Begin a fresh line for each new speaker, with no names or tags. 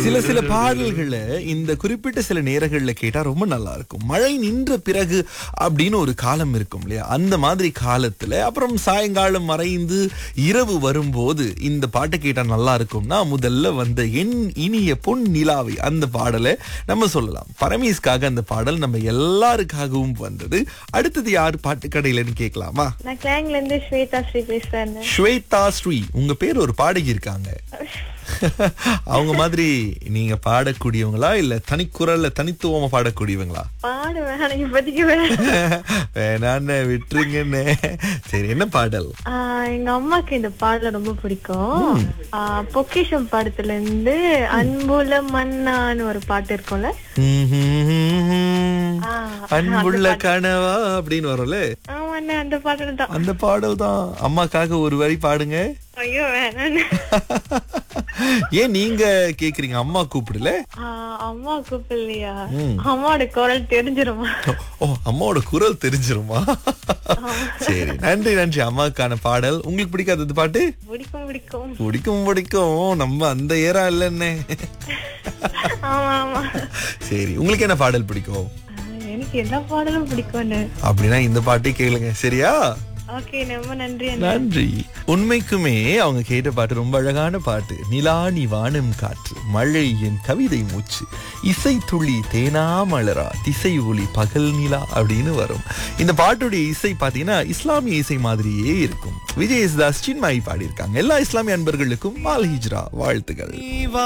சில சில பாடல்களை இந்த குறிப்பிட்ட சில நேரங்கள்ல கேட்டா ரொம்ப நல்லா இருக்கும் மழை நின்ற பிறகு அப்படின்னு ஒரு காலம் இருக்கும் இல்லையா அந்த மாதிரி காலத்துல அப்புறம் சாயங்காலம் மறைந்து இரவு வரும்போது இந்த பாட்டை கேட்டா நல்லா இருக்கும்னா முதல்ல வந்த என் இனிய பொன் நிலாவை அந்த பாடலை நம்ம சொல்லலாம் பரமேஷ்காக அந்த பாடல் நம்ம எல்லாருக்காகவும் வந்தது அடுத்தது யார் பாட்டு கடையிலன்னு கேட்கலாமா
நான் கிளாங்ல இருந்து ஸ்வேதா ஸ்ரீ பேசுறேன்
ஸ்வேதா ஸ்ரீ உங்க பேர் ஒரு பாடகி இருக்காங்க அவங்க மாதிரி நீங்க பாடக்கூடியவங்களா இல்ல தனிக்குரல்ல தனித்துவமா பாடக்கூடியவங்களா
பாடு வேணாம் இப்போதைக்கு வேணாம்
வேணான்னு விட்டுருங்கன்னு சரி என்ன பாடல்
ஆஹ் எங்க அம்மாக்கு இந்த பாடல ரொம்ப பிடிக்கும் ஆஹ் பொக்கிஷம் படத்துல இருந்து அன்புல மன்னான்னு ஒரு பாட்டு இருக்கும்ல
ம்ஹும்.
ஆ,
அன்புள்ள கனவா அப்படின்னு வரும்ல
ஆமாண்ணே அந்த பாடல் தான்
அந்த பாடல் தான் அம்மாக்காக ஒரு வரி பாடுங்க
ஐயோ வேணாண்ணே
ஏன் நீங்க கேக்குறீங்க அம்மா கூப்பிடல
ஆஹ் அம்மா கூப்பிடலையா
ம்.
அம்மாவோட குரல் தெரிஞ்சிருமா
ஓ அம்மாவோட குரல் தெரிஞ்சிருமா சரி நன்றி நன்றி அம்மாக்கான பாடல் உங்களுக்கு பிடிக்காதது பாட்டு
பிடிக்கும் பிடிக்கும்
பிடிக்கும் பிடிக்கும் நம்ம அந்த ஏரா இல்லைன்னு
ஆமா ஆமா
சரி உங்களுக்கு என்ன பாடல் பிடிக்கும்
ஆஹ் எனக்கு எல்லா பாடலும் பிடிக்கும்னு
அப்படின்னா இந்த பாட்டே கேளுங்க சரியா
ஓகே ரொம்ப நன்றி அண்ணே.
நன்றி உண்மைக்குமே அவங்க கேட்ட பாட்டு ரொம்ப அழகான பாட்டு நிலா நீ வானம் காற்று மழை என் கவிதை மூச்சு இசை துளி தேனா மலரா திசை ஒளி பகல் நிலா அப்படின்னு வரும் இந்த பாட்டுடைய இசை பாத்தீங்கன்னா இஸ்லாமிய இசை மாதிரியே இருக்கும் விஜய் யேசுதாஸ் சின்மாயி பாடியிருக்காங்க எல்லா இஸ்லாமிய அன்பர்களுக்கும் மால் ஹிஜ்ரா வாழ்த்துக்கள்